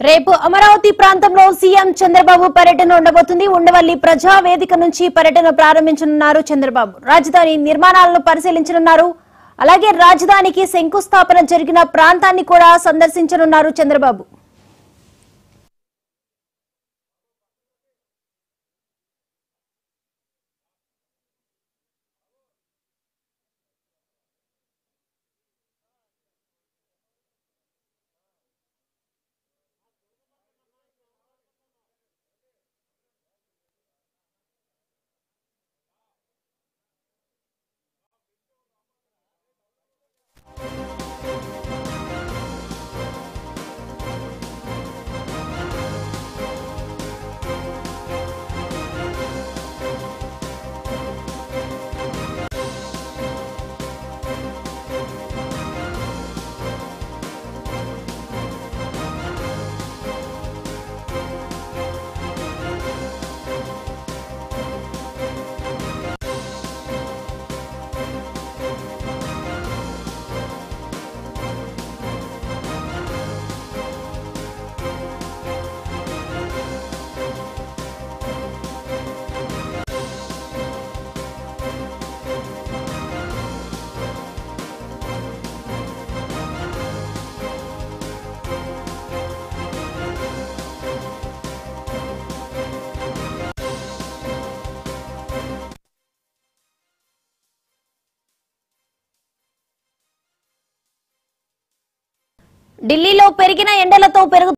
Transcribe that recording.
రేపు అమరావతి ప్రాంతంలో సీఎం చంద్రబాబు పర్యటన ఉండబోతుంది ఉండవల్లి ప్రజా వేదిక నుంచి పర్యటన ప్రారంభించనున్నారు చంద్రబాబు రాజధాని నిర్మాణాలను పరిశీలించనున్నారు అలాగే రాజధానికి శంకుస్థాపన జరిగిన ప్రాంతాన్ని కూడా సందర్శించనున్నారు చంద్రబాబు ఢిల్లీలో పెరిగిన ఎండలతో పెరుగు